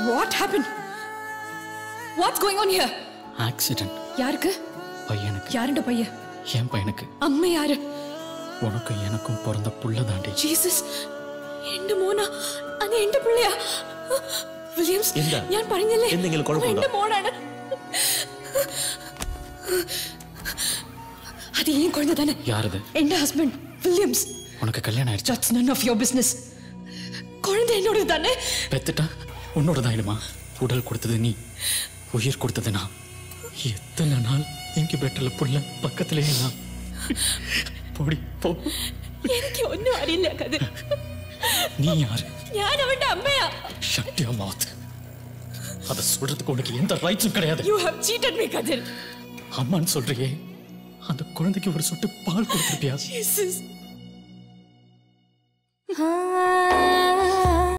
What happen what's going on here accident யாருக்கு பையனுக்கு யாருண்ட பையன் என் பையனுக்கு അമ്മ யாரு உனக்கும் எனக்கும் பிறந்த புள்ள தாண்டி ജീസസ് എന്റെ മോനാ അത് എന്റെ പിള്ളയാ വില്യംസ് എന്താ? ഞാൻ പറഞ്ഞല്ലേ എന്തെങ്കിലും അവൻ കുഴപ്പമുണ്ടോ? എന്റെ മോനാണ് അത് ഏൻ കുഴഞ്ഞ തന്നെ யாரது എന്റെ ഹസ്ബൻഡ് വില്യംസ് உனக்கு கல்யாணம் ஆயிடுச்சா that's none of your business குழந்தை என்னோட தானே பெத்துட்டா உன்னோட தாயிடுமா உடல் கொடுத்தது நீ உயிர் கொடுத்தது நான் எத்தனை நாள் இன்குபேட்டர்ல புள்ள பக்கத்திலேயே நான் போடி போ എനിക്ക് ഒന്നും അറിയില്ല കതിർ நீ யாரு ഞാൻ അവന്റെ അമ്മയാ ஷட் யுவர் மவுத் அதை சொல்றதுக்கு உனக்கு எந்த ரைட்ஸும் கிடையாது യു ഹാവ് ചീറ്റഡ് മീ കതിർ அம்மான்னு சொல்றியே அந்த குழந்தைக்கு ஒரு சொட்டு பால் கொடுத்துருப்பியா ജീസസ് Ah